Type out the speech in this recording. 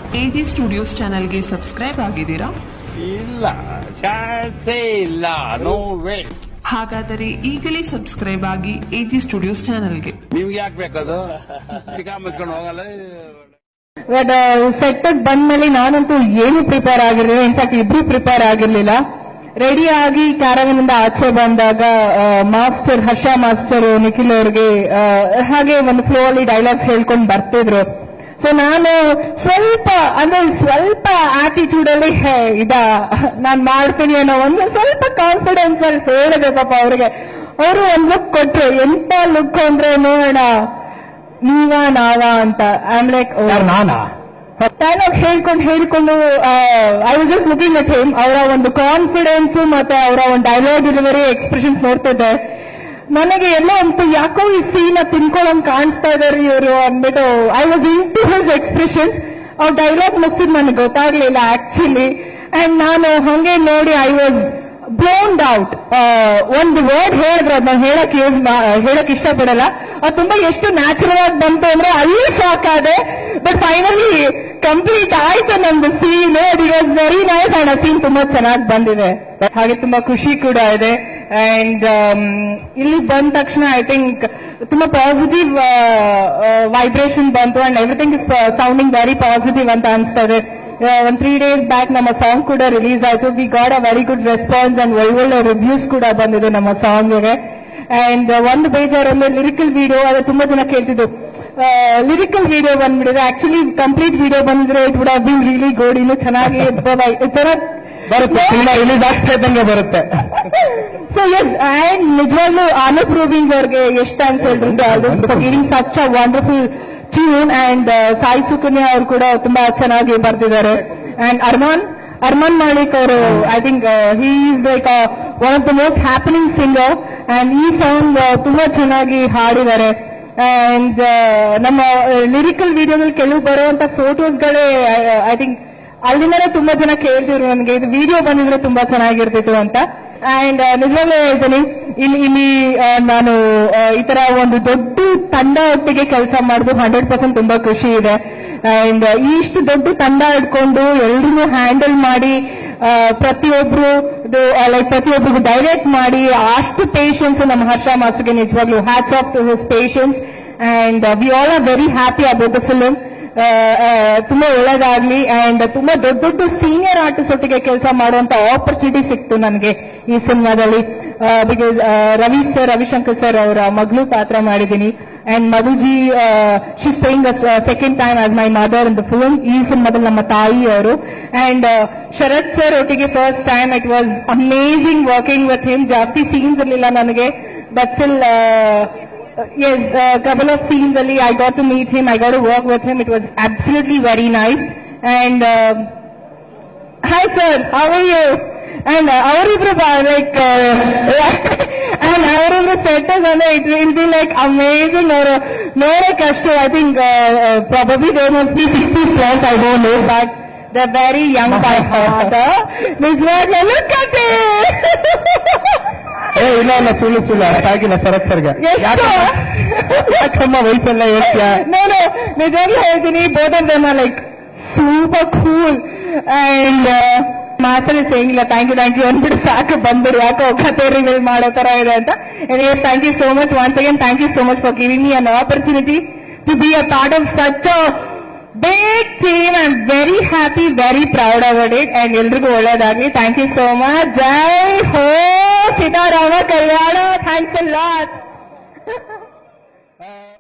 AG studios ಚಾನೆಲ್ಗೆ subscribe ಆಗಿದ್ದೀರಾ ಇಲ್ಲ ಚಾನ್ಸೇ ಇಲ್ಲ ನೋ ವೇ ಹಾಗಾದರೆ ಈಗಲೇ ಸಬ್ಸ್ಕ್ರೈಬ್ ಆಗಿ ಎಜಿ ಸ್ಟುಡಿಯೋಸ್ ಚಾನೆಲ್ಗೆ ನಿಮ್ಗೆ ಯಾಕೆ ಬೇಕದು ಚಿಕ್ಕ ಮುಚ್ಕೊಂಡು ಹೋಗಲ್ಲ ಬಟ್ ಸೆಟ್ ಬಂದ್ಮೇಲೆ ನಾನಂತೂ ಏನು ಪ್ರಿಪೇರ್ ಆಗಿರ್ಲಿಲ್ಲ ಇನ್ಫ್ಯಾಕ್ಟ್ ಇಬ್ರು ಪ್ರಿಪೇರ್ ಆಗಿರ್ಲಿಲ್ಲ ರೆಡಿ ಆಗಿ ಕ್ಯಾರವನ್ ಇಂದ ಆಚೆ ಬಂದಾಗ ಮಾಸ್ಟರ್ ಹರ್ಷ ಮಾಸ್ಟರ್ ನಿಖಿಲ್ ಅವ್ರಿಗೆ ಆ, ಹಾಗೆ ಒಂದು ಫ್ಲೋ ಅಲ್ಲಿ ಡೈಲಾಗ್ಸ್ ಹೇಳ್ಕೊಂಡು ಬರ್ತಿದ್ರು ಸೊ ನಾನು ಸ್ವಲ್ಪ ಅಂದ್ರೆ ಸ್ವಲ್ಪ ಆಟಿಟ್ಯೂಡ್ ಅಲ್ಲಿ ಹೇ, ಇದ ನಾನ್ ಮಾಡ್ತೀನಿ ಅನ್ನೋ ಒಂದು ಸ್ವಲ್ಪ ಕಾನ್ಫಿಡೆನ್ಸ್ ಅಲ್ಲಿ ಹೇಳಿದೆ ಪಾಪ ಅವ್ರಿಗೆ ಅವರು ಒಂದ್ ಲುಕ್ ಕೊಟ್ರು ಎಂತ ಲುಕ್ ಅಂದ್ರೆ ನೋಡೋಣ ನೀವ ನಾವ ಅಂತ ಐಮ್ ಲೈಕ್ ನಾನಾ ಡೈಲಾಗ್ ಹೇಳ್ಕೊಂಡು ಹೇಳ್ಕೊಂಡು I was just looking at him ಅವರ ಒಂದು ಕಾನ್ಫಿಡೆನ್ಸ್ ಮತ್ತೆ ಅವರ ಒಂದು ಡೈಲಾಗ್ ಡೆಲಿವರಿ ಎಕ್ಸ್ಪ್ರೆಷನ್ಸ್ ನೋಡ್ತಿದ್ದೆ ನನಗೆ ಎಲ್ಲೋ ಅಂತ ಯಾಕೋ ಈ ಸೀನ್ ತಿನ್ಕೊಳ್ಳಂಗ್ ಕಾಣಿಸ್ತಾ ಇದಾರೆ ಇವರು ಅಂದ್ಬಿಟ್ಟು I was into his expressions ಅವ್ರ ಡೈಲಾಗ್ ಮುಗಿಸಿದ್ ನನಗೆ ಗೊತ್ತಾಗ್ಲಿಲ್ಲ ಆಕ್ಚುಲಿ ಅಂಡ್ ನಾನು ಹಂಗೆ ನೋಡಿ ಐ ವಾಸ್ ಬ್ಲೌಂಡ್ ಔಟ್ ಒಂದು ವರ್ಡ್ ಹೇಳಿದ್ರೆ ಅದನ್ನ ಹೇಳಕ್ ಯೂಸ್ ಹೇಳಕ್ ಇಷ್ಟಪಡಲ್ಲ ಅದು ತುಂಬಾ ಎಷ್ಟು ನ್ಯಾಚುರಲ್ ಆಗಿ ಬಂತು ಅಂದ್ರೆ ಅಲ್ಲಿ ಶಾಕ್ ಆದೆ ಬಟ್ ಫೈನಲಿ ಕಂಪ್ಲೀಟ್ ಆಯ್ತು ನಮ್ದು scene it was very nice and ಆ ಸೀನ್ ತುಂಬಾ ಚೆನ್ನಾಗಿ ಬಂದಿದೆ ಹಾಗೆ ತುಂಬಾ ಖುಷಿ ಕೂಡ ಇದೆ ಅಂಡ್ ಇಲ್ಲಿ ಬಂದ ತಕ್ಷಣ ಐ ಥಿಂಕ್ ತುಂಬಾ ಪಾಸಿಟಿವ್ ವೈಬ್ರೇಷನ್ ಬಂತು and everything is sounding very positive ಅಂತ ಅನ್ಸ್ತಾ ಇದೆ ಒಂದ್ ತ್ರೀ ಡೇಸ್ ಬ್ಯಾಕ್ ನಮ್ಮ ಸಾಂಗ್ ಕೂಡ ರಿಲೀಸ್ ಆಯ್ತು we got a very good response and ಒಳ್ಳೊಳ್ಳೆ ರಿವ್ಯೂಸ್ ಕೂಡ ಬಂದಿದೆ ನಮ್ಮ ಸಾಂಗ್ಗೆ ಅಂಡ್ ಒಂದು ಬೇಜಾರೊಂದು ಲಿರಿಕಲ್ ವಿಡಿಯೋ ಅದು ತುಂಬಾ ಜನ ಕೇಳ್ತಿದ್ದು ಲಿರಿಕಲ್ ವಿಡಿಯೋ ಬಂದ್ಬಿಡಿದೆ ಆಕ್ಚುಲಿ ಕಂಪ್ಲೀಟ್ ವಿಡಿಯೋ ಬಂದಿದ್ರೆ it would been really good ಇನ್ನು ಚೆನ್ನಾಗಿ ಚೆನ್ನಾಗಿ ಬರುತ್ತೆ ಸಿನಿಮಾ ರಿಲೀಸ್ ಆಗ್ತಾ ಇದ್ದಂಗೆ ಬರುತ್ತೆ ಸೊ ಎಸ್ ಅಂಡ್ ನಿಜವಾಗ್ಲೂ ಅನೂಪ್ ರೂಬಿನ್ಸ್ ಅವ್ರಿಗೆ ಎಷ್ಟು ಥ್ಯಾಂಕ್ಸ್ ಹೇಳ್ರಿ giving such a wonderful tune and Sai Sukanya ಅವರು ಕೂಡ ತುಂಬಾ ಚೆನ್ನಾಗಿ ಬರ್ತಿದ್ದಾರೆ ಅಂಡ್ ಅರ್ಮಾನ್ ಅರ್ಮಾನ್ ಮಾಲಿಕ್ ಅವರು I think he is like one of the most happening singer and ಈ ಸಾಂಗ್ ತುಂಬಾ ಚೆನ್ನಾಗಿ ಹಾಡಿದ್ದಾರೆ ಅಂಡ್ ನಮ್ಮ ಲಿರಿಕಲ್ ವಿಡಿಯೋದಲ್ಲಿ ಕೆಲವು ಬರುವಂತ ಫೋಟೋಸ್ಗಳೇ ಐ ಥಿಂಕ್ ಅಲ್ಲಿಂದಲೇ ತುಂಬಾ ಜನ ಕೇಳ್ತಿದ್ರು ನನಗೆ ಇದು ವಿಡಿಯೋ ಬಂದಿದ್ರೆ ತುಂಬಾ ಚೆನ್ನಾಗಿರ್ತಿತ್ತು ಅಂತ ಅಂಡ್ ನಿಜವಾಗ್ಲೂ ಹೇಳ್ತೀನಿ ಇಲ್ಲಿ ಇಲ್ಲಿ ಆ, ನಾನು ಆ, ಈ ತರ ಒಂದು ದೊಡ್ಡ ತಂಡ ಒಟ್ಟಿಗೆ ಕೆಲಸ ಮಾಡೋದು ಹಂಡ್ರೆಡ್ ಪರ್ಸೆಂಟ್ ತುಂಬಾ ಖುಷಿ ಇದೆ ಅಂಡ್ ಇಷ್ಟು ದೊಡ್ಡ ತಂಡ ಇಟ್ಕೊಂಡು ಎಲ್ರೂ ಹ್ಯಾಂಡಲ್ ಮಾಡಿ ಆ, ಪ್ರತಿಯೊಬ್ರು ಲೈಕ್ ಪ್ರತಿಯೊಬ್ಬರಿಗೂ ಡೈರೆಕ್ಟ್ ಮಾಡಿ ಅಷ್ಟು ಪೇಷನ್ಸ್ ನಮ್ಮ ಹರ್ಷ ಮಾಸ್ಟರ್ಗೆ ನಿಜವಾಗ್ಲೂ hats off to his patience and we all are very happy about the film ತುಂಬಾ ಒಳ್ಳೇದಾಗ್ಲಿ ಅಂಡ್ ತುಂಬಾ ದೊಡ್ಡ ದೊಡ್ಡ ಸೀನಿಯರ್ ಆರ್ಟಿಸ್ಟ್ ಒಟ್ಟಿಗೆ ಕೆಲಸ ಮಾಡುವಂತ ಆಪರ್ಚುನಿಟಿ ಸಿಕ್ತು ನನಗೆ ಈ ಸಿನಿಮಾದಲ್ಲಿ because Ravi sir Ravishankar sir ಅವರ ಮಗಳು ಪಾತ್ರ ಮಾಡಿದ್ದೀನಿ and Madhuji she playing second time as my mother in the film ಈ ಸಿನಿಮಾದಲ್ಲಿ ನಮ್ಮ ತಾಯಿ ಅವರು ಅಂಡ್ ಶರತ್ ಸರ್ ಒಟ್ಟಿಗೆ first time it was amazing working with him ಜಾಸ್ತಿ ಸೀನ್ಸ್ ಇರಲಿಲ್ಲ ನನಗೆ but still yes, a couple of scenes Ali, I got to meet him, I got to work with him. It was absolutely very nice. And um hi sir, how are you? And uh, ಅವರಿಬ್ರು like and ಅವರಿಬ್ರು set ಅಂದ್ರೆ it will be like amazing ಅವರು ನೋಡಕ್ ಅಷ್ಟು I think probably they must be sixty plus I don't know but the very young by ನಿಜವಾಗ್ಲೂ look at it. ಏ ಇಲ್ಲ ಇಲ್ಲ ಸುಳ್ಳು ಸುಳ್ಳು ಅಷ್ಟಾಗಿಲ್ಲ ಶರತ್ ಸರ್ಗೆ ಎಷ್ಟು? ಯಾಕಮ್ಮ- ಯಾಕಮ್ಮ ವಯಸ್ಸೆಲ್ಲ ಹೇಳ್ತೀಯ ನಾನು ನಿಜವಾಗ್ಲೂ ಹೇಳ್ತೀನಿ both of them like super cool and ಮಾಸಲ್ಲಿ ಸೇಂಗಿಲ್ಲ ಥ್ಯಾಂಕ್ ಯು ಥ್ಯಾಂಕ್ ಯು ಅಂದ್ಬಿಟ್ಟು ಸಾಕು ಬಂದ್ಬಿಡು ಯಾಕೋ ಕತೆ ರಿವೀಲ್ ಮಾಡೋ ತರ ಇದೆ ಅಂತ anyways thank you so much once again thank you so much for giving me an opportunity to be a part of such a big team I am very happy very proud about it and ಎಲ್ರಿಗೂ ಒಳ್ಳೇದಾಗಿ thank you so much ಜೈ ಹೋ Seetharama Kalyana thanks a lot